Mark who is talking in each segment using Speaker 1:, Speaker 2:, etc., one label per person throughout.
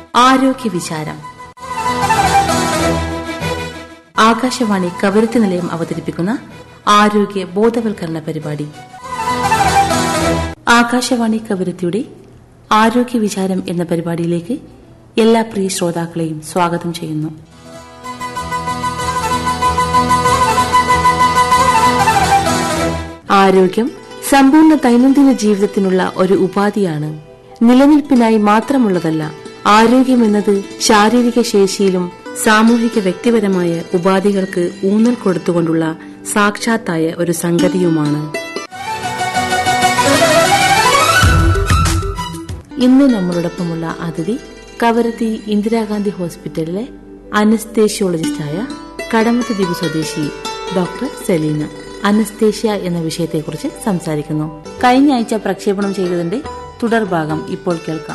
Speaker 1: ആരോഗ്യ വിചാരം ആകാശവാണി കവരത്തി നിലയം അവതരിപ്പിക്കുന്ന ആരോഗ്യ ബോധവൽക്കരണ പരിപാടി ആകാശവാണി കവരത്തിയുടെ ആരോഗ്യ വിചാരം എന്ന പരിപാടിയിലേക്ക് എല്ലാ പ്രിയ ശ്രോതാക്കളെയും സ്വാഗതം ചെയ്യുന്നു ആരോഗ്യം സമ്പൂർണ്ണ ദൈനംദിന ജീവിതത്തിനുള്ള ഒരു ഉപാധിയാണ് നിലനിൽപ്പിനായി മാത്രമുള്ളതല്ല ആരോഗ്യമെന്നത് ശാരീരിക ശേഷിയിലും സാമൂഹിക വ്യക്തിപരമായ ഉപാധികൾക്ക് ഊന്നൽ കൊടുത്തുകൊണ്ടുള്ള സാക്ഷാത്തായ ഒരു സംഗതിയുമാണ് ഇന്ന് നമ്മളോടൊപ്പമുള്ള അതിഥി കവരത്തി ഇന്ദിരാഗാന്ധി ഹോസ്പിറ്റലിലെ അനസ്തേഷ്യോളജിസ്റ്റായ കടമത്ത് ദ്വീപ് സ്വദേശി ഡോക്ടർ സെലീന അനസ്തേഷ്യ എന്ന വിഷയത്തെക്കുറിച്ച് സംസാരിക്കുന്നു കഴിഞ്ഞ ആഴ്ച പ്രക്ഷേപണം ചെയ്തതിന്റെ തുടർഭാഗം ഇപ്പോൾ കേൾക്കാം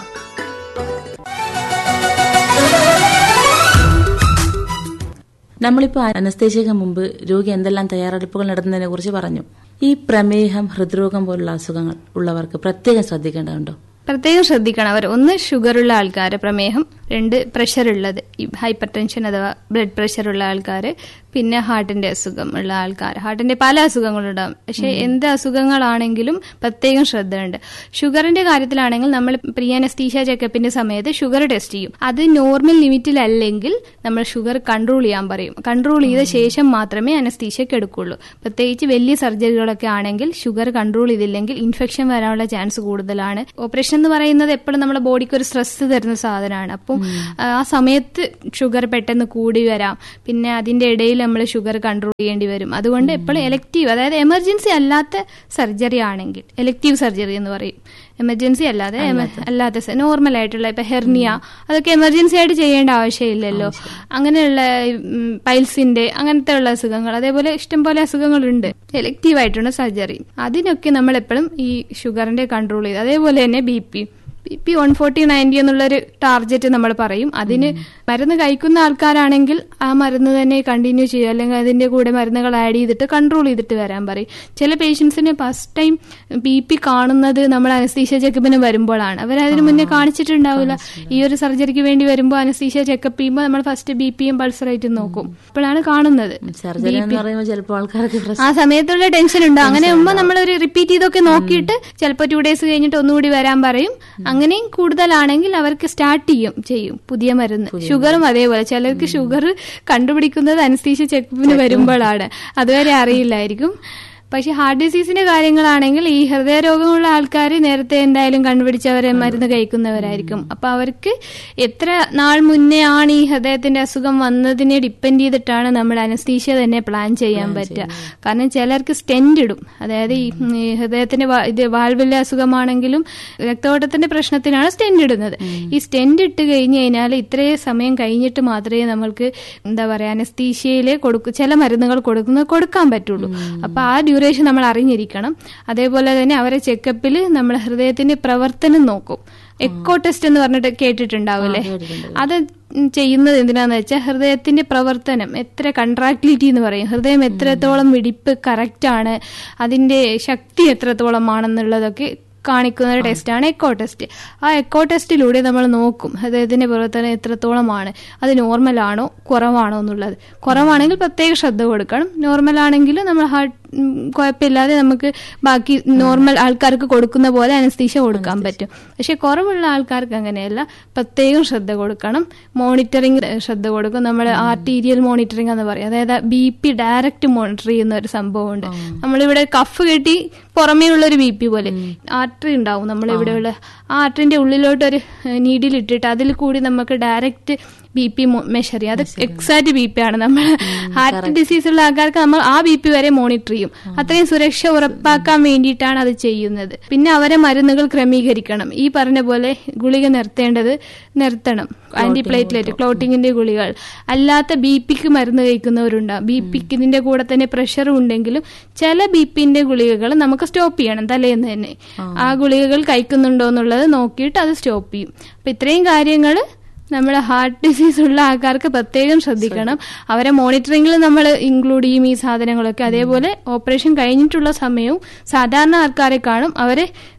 Speaker 1: നമ്മളിപ്പോൾ അനസ്തേഷ്യക്ക് മുമ്പ് രോഗി എന്തെല്ലാം തയ്യാറെടുപ്പുകൾ നടത്തുന്നതിനെ കുറിച്ച് പറഞ്ഞു ഈ പ്രമേഹം ഹൃദ്രോഗം പോലുള്ള അസുഖങ്ങൾ ഉള്ളവർക്ക് പ്രത്യേകം ശ്രദ്ധിക്കേണ്ടതുണ്ടോ
Speaker 2: പ്രത്യേകം ശ്രദ്ധിക്കണം അവർ ഒന്ന് ഷുഗർ ഉള്ള ആൾക്കാർ പ്രമേഹം രണ്ട് പ്രഷർ ഉള്ളത് ഹൈപ്പർ ടെൻഷൻ അഥവാ ബ്ലഡ് പ്രഷർ ഉള്ള ആൾക്കാർ പിന്നെ ഹാർട്ടിന്റെ അസുഖം ഉള്ള ആൾക്കാർ ഹാർട്ടിന്റെ പല അസുഖങ്ങളുണ്ടാവും പക്ഷെ എന്ത് അസുഖങ്ങളാണെങ്കിലും പ്രത്യേകം ശ്രദ്ധയുണ്ട് ഷുഗറിന്റെ കാര്യത്തിലാണെങ്കിൽ നമ്മൾ പ്രിയ അനസ്തീഷ്യ ചെക്കപ്പിന്റെ സമയത്ത് ഷുഗർ ടെസ്റ്റ് ചെയ്യും അത് നോർമൽ ലിമിറ്റിലല്ലെങ്കിൽ നമ്മൾ ഷുഗർ കൺട്രോൾ ചെയ്യാൻ പറയും കൺട്രോൾ ചെയ്ത ശേഷം മാത്രമേ അനസ്തീഷ്യക്ക് എടുക്കുള്ളൂ പ്രത്യേകിച്ച് വലിയ സർജറികളൊക്കെ ആണെങ്കിൽ ഷുഗർ കൺട്രോൾ ചെയ്തില്ലെങ്കിൽ ഇൻഫെക്ഷൻ വരാനുള്ള ചാൻസ് കൂടുതലാണ് ഓപ്പറേഷൻ എന്ന് പറയുന്നത് എപ്പോഴും നമ്മുടെ ബോഡിക്ക് ഒരു സ്ട്രെസ് തരുന്ന സാധനമാണ് അപ്പം ആ സമയത്ത് ഷുഗർ പെട്ടെന്ന് കൂടി വരാം പിന്നെ അതിന്റെ ഇടയിൽ നമ്മൾ ഷുഗർ കൺട്രോൾ ചെയ്യേണ്ടി വരും അതുകൊണ്ട് എപ്പോഴും എലക്റ്റീവ് അതായത് എമർജൻസി അല്ലാത്ത സർജറി ആണെങ്കിൽ എലക്റ്റീവ് സർജറി എന്ന് പറയും എമർജൻസി അല്ലാതെ അല്ലാത്ത നോർമൽ ആയിട്ടുള്ള ഇപ്പൊ ഹെർണിയ അതൊക്കെ എമർജൻസി ആയിട്ട് ചെയ്യേണ്ട ആവശ്യമില്ലല്ലോ അങ്ങനെയുള്ള പൈൽസിന്റെ അങ്ങനത്തെ ഉള്ള അസുഖങ്ങൾ അതേപോലെ ഇഷ്ടംപോലെ അസുഖങ്ങളുണ്ട് എലക്റ്റീവ് ആയിട്ടുള്ള സർജറി അതിനൊക്കെ നമ്മൾ എപ്പോഴും ഈ ഷുഗറിന്റെ കൺട്രോൾ ചെയ്ത് അതേപോലെ തന്നെ B P B P one forty ninety എന്നുള്ളൊരു ടാർജറ്റ് നമ്മൾ പറയും അതിന് മരുന്ന് കഴിക്കുന്ന ആൾക്കാരാണെങ്കിൽ ആ മരുന്ന് തന്നെ കണ്ടിന്യൂ ചെയ്യുക അല്ലെങ്കിൽ അതിന്റെ കൂടെ മരുന്നുകൾ ആഡ് ചെയ്തിട്ട് കൺട്രോൾ ചെയ്തിട്ട് വരാൻ പറയും ചില പേഷ്യൻസിന് ഫസ്റ്റ് ടൈം ബി പി കാണുന്നത് നമ്മൾ അനസ്തീഷ്യ ചെക്കപ്പിന് വരുമ്പോഴാണ് അവർ അതിന് മുന്നേ കാണിച്ചിട്ടുണ്ടാവില്ല ഈ ഒരു സർജറിക്ക് വേണ്ടി വരുമ്പോൾ അനസ്തീഷ്യ ചെക്കപ്പ് ചെയ്യുമ്പോൾ നമ്മൾ ഫസ്റ്റ് ബി പിയും പൾസ് റേറ്റും നോക്കും അപ്പോഴാണ് കാണുന്നത്
Speaker 1: സർജറി എന്ന് പറയുമ്പോൾ ചിലപ്പോൾ ആൾക്കാർക്ക് പ്രശ്നം
Speaker 2: ആ സമയത്തുള്ള ടെൻഷൻ ഉണ്ട് അങ്ങനെ ആകുമ്പോൾ നമ്മൾ ഒരു റിപ്പീറ്റ് ചെയ്തൊക്കെ നോക്കിയിട്ട് ചിലപ്പോൾ ടു ഡേയ്സ് കഴിഞ്ഞിട്ട് ഒന്നുകൂടി വരാൻ പറയും അങ്ങനെയും കൂടുതലാണെങ്കിൽ അവർക്ക് സ്റ്റാർട്ട് ചെയ്യും ചെയ്യും പുതിയ മരുന്ന് ഷുഗറും അതേപോലെ ചിലർക്ക് ഷുഗർ കണ്ടുപിടിക്കുന്നത് അനസ്തീഷ്യ ചെക്കപ്പിന് വരുമ്പോഴാണ് അതുവരെ അറിയില്ലായിരിക്കും പക്ഷെ ഹാർട്ട് ഡിസീസിന്റെ കാര്യങ്ങളാണെങ്കിൽ ഈ ഹൃദയരോഗമുള്ള ആൾക്കാർ നേരത്തെ എന്തായാലും കണ്ടുപിടിച്ചവരെ മരുന്ന് കഴിക്കുന്നവരായിരിക്കും അപ്പൊ അവർക്ക് എത്ര നാൾ മുന്നേ ആണ് ഈ ഹൃദയത്തിന്റെ അസുഖം വന്നതിനെ ഡിപ്പെൻഡ് ചെയ്തിട്ടാണ് നമ്മൾ അനസ്തീഷ്യ തന്നെ പ്ലാൻ ചെയ്യാൻ പറ്റുക കാരണം ചിലർക്ക് സ്റ്റെൻഡ് ഇടും അതായത് ഈ ഹൃദയത്തിന്റെ ഇത് വാൾവിലെ അസുഖമാണെങ്കിലും രക്തയോട്ടത്തിന്റെ പ്രശ്നത്തിനാണ് സ്റ്റെൻഡ് ഇടുന്നത് ഈ സ്റ്റെൻഡ് ഇട്ട് കഴിഞ്ഞു കഴിഞ്ഞാൽ ഇത്രയും സമയം കഴിഞ്ഞിട്ട് മാത്രമേ നമ്മൾക്ക് എന്താ പറയാ അനസ്തീഷ്യയില് കൊടുക്കും ചില മരുന്നുകൾ കൊടുക്കുന്നത് കൊടുക്കാൻ പറ്റുള്ളൂ അപ്പൊ ആ ഡ്യൂറേഷൻ നമ്മൾ അറിഞ്ഞിരിക്കണം അതേപോലെ തന്നെ അവരെ ചെക്കപ്പിൽ നമ്മൾ ഹൃദയത്തിന്റെ പ്രവർത്തനം നോക്കും എക്കോ ടെസ്റ്റ് എന്ന് പറഞ്ഞിട്ട് കേട്ടിട്ടുണ്ടാവില്ലേ അത് ചെയ്യുന്നത് എന്തിനാന്ന് വെച്ചാൽ ഹൃദയത്തിന്റെ പ്രവർത്തനം എത്ര കൺട്രാക്ടിലിറ്റി എന്ന് പറയും ഹൃദയം എത്രത്തോളം വെടിപ്പ് കറക്റ്റ് ആണ് അതിന്റെ ശക്തി എത്രത്തോളമാണെന്നുള്ളതൊക്കെ കാണിക്കുന്ന ഒരു ടെസ്റ്റാണ് എക്കോ ടെസ്റ്റ് ആ എക്കോ ടെസ്റ്റിലൂടെ നമ്മൾ നോക്കും ഹൃദയത്തിന്റെ പ്രവർത്തനം എത്രത്തോളമാണ് അത് നോർമലാണോ കുറവാണോ എന്നുള്ളത് കുറവാണെങ്കിൽ പ്രത്യേക ശ്രദ്ധ കൊടുക്കണം നോർമൽ ആണെങ്കിൽ നമ്മൾ ഹാർട്ട് കുഴപ്പമില്ലാതെ നമുക്ക് ബാക്കി നോർമൽ ആൾക്കാർക്ക് കൊടുക്കുന്ന പോലെ അനസ്തീഷ കൊടുക്കാൻ പറ്റും പക്ഷെ കുറവുള്ള ആൾക്കാർക്ക് അങ്ങനെയല്ല പ്രത്യേകം ശ്രദ്ധ കൊടുക്കണം മോണിറ്ററിങ് ശ്രദ്ധ കൊടുക്കും നമ്മൾ ആർട്ടീരിയൽ മോണിറ്ററിങ് എന്ന് പറയും അതായത് ബി പി ഡയറക്റ്റ് മോണിറ്റർ ചെയ്യുന്ന ഒരു സംഭവമുണ്ട് നമ്മളിവിടെ കഫ് കെട്ടി പുറമേ ഉള്ള ഒരു ബി പി പോലെ ആർട്ടറി ഉണ്ടാവും നമ്മളിവിടെയുള്ള ആ ആർട്ടറിന്റെ ഉള്ളിലോട്ട് ഒരു നീഡിൽ ഇട്ടിട്ട് അതിൽ കൂടി നമുക്ക് ഡയറക്റ്റ് ബി പി മെഷർ ചെയ്യും അത് എക്സാക്ട് ബി പി ആണ് നമ്മൾ ഹാർട്ട് ഡിസീസ് ഉള്ള ആൾക്കാർക്ക് നമ്മൾ ആ ബി പി വരെ മോണിറ്റർ ചെയ്യും അത്രയും സുരക്ഷ ഉറപ്പാക്കാൻ വേണ്ടിയിട്ടാണ് അത് ചെയ്യുന്നത് പിന്നെ അവരെ മരുന്നുകൾ ക്രമീകരിക്കണം ഈ പറഞ്ഞ പോലെ ഗുളിക നിർത്തേണ്ടത് നിർത്തണം ആന്റിപ്ലേറ്റ്ലേറ്റ് ക്ലോട്ടിങ്ങിന്റെ ഗുളികൾ അല്ലാത്ത ബി പിക്ക് മരുന്ന് കഴിക്കുന്നവരുണ്ടാവും ബി പിക്ക് ഇതിന്റെ കൂടെ തന്നെ പ്രഷറും ഉണ്ടെങ്കിലും ചില ബി പിന്റെ ഗുളികകൾ നമുക്ക് സ്റ്റോപ്പ് ചെയ്യണം തലേന്ന് തന്നെ ആ ഗുളികകൾ കഴിക്കുന്നുണ്ടോ എന്നുള്ളത് നോക്കിയിട്ട് അത് സ്റ്റോപ്പ് ചെയ്യും അപ്പൊ ഇത്രയും കാര്യങ്ങൾ നമ്മുടെ ഹാർട്ട് ഡിസീസ് ഉള്ള ആൾക്കാർക്ക് പ്രത്യേകം ശ്രദ്ധിക്കണം അവരെ മോണിറ്ററിംഗിൽ നമ്മൾ ഇൻക്ലൂഡ് ചെയ്യും ഈ സാധനങ്ങളൊക്കെ അതേപോലെ ഓപ്പറേഷൻ കഴിഞ്ഞിട്ടുള്ള സമയവും സാധാരണ ആൾക്കാരെ കാണും അവരെ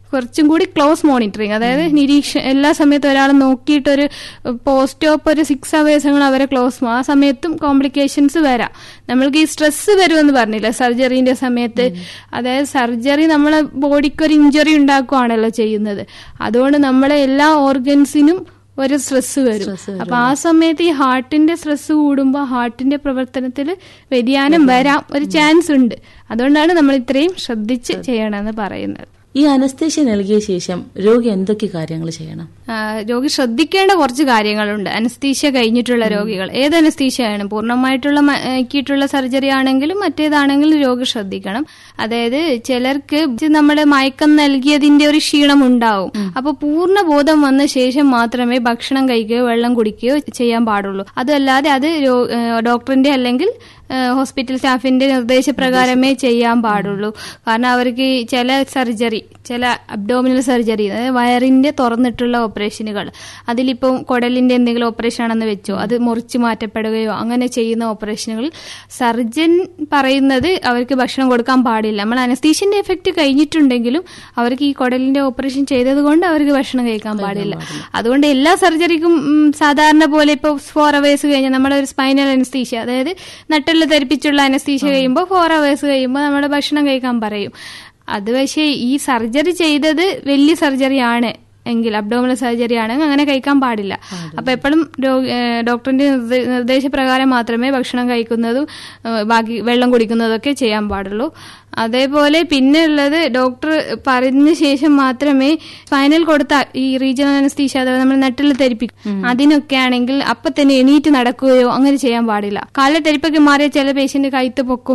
Speaker 2: കുറച്ചും കൂടി ക്ലോസ് മോണിറ്ററിങ് അതായത് നിരീക്ഷ എല്ലാ സമയത്തും ഒരാൾ നോക്കിയിട്ട് ഒരു പോസ്റ്റ് ഓപ്പ് ഒരു സിക്സ് അവേഴ്സ് അവരെ ക്ലോസ് ആ സമയത്തും കോംപ്ലിക്കേഷൻസ് വരാം നമ്മൾക്ക് ഈ സ്ട്രെസ് വരുമെന്ന് പറഞ്ഞില്ല സർജറിന്റെ സമയത്ത് അതായത് സർജറി നമ്മളെ ബോഡിക്ക് ഒരു ഇഞ്ചുറി ഉണ്ടാക്കുകയാണല്ലോ ചെയ്യുന്നത് അതുകൊണ്ട് നമ്മളെ എല്ലാ ഓർഗൻസിനും ഒരു സ്ട്രെസ് വരും അപ്പൊ ആ സമയത്ത് ഈ ഹാർട്ടിന്റെ സ്ട്രെസ് കൂടുമ്പോൾ ഹാർട്ടിന്റെ പ്രവർത്തനത്തിൽ വ്യതിയാനം വരാം ഒരു ചാൻസ് ഉണ്ട് അതുകൊണ്ടാണ് നമ്മൾ ഇത്രയും ശ്രദ്ധിച്ച് ചെയ്യണമെന്ന് പറയുന്നത്
Speaker 1: ഈ അനസ്തേഷ്യ നൽകിയ ശേഷം രോഗി എന്തൊക്കെ കാര്യങ്ങൾ ചെയ്യണം
Speaker 2: ആ, രോഗി ശ്രദ്ധിക്കേണ്ട കുറച്ച് കാര്യങ്ങളുണ്ട് അനസ്തീഷ്യ കഴിഞ്ഞിട്ടുള്ള രോഗികൾ ഏത് അനസ്തീഷ്യയാണ് പൂർണ്ണമായിട്ടുള്ള മയക്കിയിട്ടുള്ള സർജറി ആണെങ്കിലും മറ്റേതാണെങ്കിലും രോഗി ശ്രദ്ധിക്കണം അതായത് ചിലർക്ക് നമ്മുടെ മയക്കം നൽകിയതിന്റെ ഒരു ക്ഷീണം ഉണ്ടാവും അപ്പൊ പൂർണ്ണ ബോധം വന്ന ശേഷം മാത്രമേ ഭക്ഷണം കഴിക്കുകയോ വെള്ളം കുടിക്കുകയോ ചെയ്യാൻ പാടുള്ളൂ അതല്ലാതെ അത് രോ- ഏ, ഡോക്ടറിന്റെ അല്ലെങ്കിൽ ഏ, ഹോസ്പിറ്റൽ സ്റ്റാഫിന്റെ നിർദ്ദേശപ്രകാരമേ ചെയ്യാൻ പാടുള്ളൂ കാരണം അവർക്ക് ഈ ചില സർജറി ചില അബ്ഡോമിനൽ സർജറി അതായത് വയറിന്റെ തുറന്നിട്ടുള്ള ഓപ്പറേഷനുകൾ അതിലിപ്പം കുടലിന്റെ എന്തെങ്കിലും ഓപ്പറേഷൻ ആണെന്ന് വെച്ചോ അത് മുറിച്ചു മാറ്റപ്പെടുകയോ അങ്ങനെ ചെയ്യുന്ന ഓപ്പറേഷനുകളിൽ സർജൻ പറയുന്നത് അവർക്ക് ഭക്ഷണം കൊടുക്കാൻ പാടില്ല നമ്മൾ അനസ്തീഷ്യന്റെ എഫക്റ്റ് കഴിഞ്ഞിട്ടുണ്ടെങ്കിലും അവർക്ക് ഈ കുടലിന്റെ ഓപ്പറേഷൻ ചെയ്തത് കൊണ്ട് അവർക്ക് ഭക്ഷണം കഴിക്കാൻ പാടില്ല അതുകൊണ്ട് എല്ലാ സർജറിക്കും ഉം, സാധാരണ പോലെ ഇപ്പോൾ ഫോർ അവേഴ്സ് കഴിഞ്ഞാൽ നമ്മുടെ ഒരു സ്പൈനൽ അനസ്തീഷ്യ അതായത് നട്ടെല്ല് ധരിപ്പിച്ചുള്ള അനസ്തീഷ്യ കഴിയുമ്പോൾ ഫോർ അവേഴ്സ് കഴിയുമ്പോൾ നമ്മുടെ ഭക്ഷണം കഴിക്കാൻ പറയും അത് പക്ഷേ ഈ സർജറി ചെയ്തത് വലിയ സർജറി ആണ് എങ്കിൽ അബ്ഡോമിനൽ സർജറി ആണെങ്കിൽ അങ്ങനെ കഴിക്കാൻ പാടില്ല അപ്പൊ എപ്പോഴും ഡോക്ടറിന്റെ നിർദ്ദേ- നിർദ്ദേശപ്രകാരം മാത്രമേ ഭക്ഷണം കഴിക്കുന്നതും ഏഹ്, ബാക്കി വെള്ളം കുടിക്കുന്നതൊക്കെ ചെയ്യാൻ പാടുള്ളൂ അതേപോലെ പിന്നെ ഉള്ളത് ഡോക്ടർ പറഞ്ഞ ശേഷം മാത്രമേ സ്പൈനൽ കൊടുത്ത ഈ റീജിയണൽ അനസ്തീഷ്യ അഥവാ നമ്മൾ നെട്ടിൽ ധരിപ്പിക്കും അതിനൊക്കെ ആണെങ്കിൽ അപ്പൊ തന്നെ എണീറ്റ് നടക്കുകയോ അങ്ങനെ ചെയ്യാൻ പാടില്ല കാലിലെ തെരിപ്പൊക്കെ മാറിയ ചില പേഷ്യന്റ് കഴുത്ത് പൊക്കും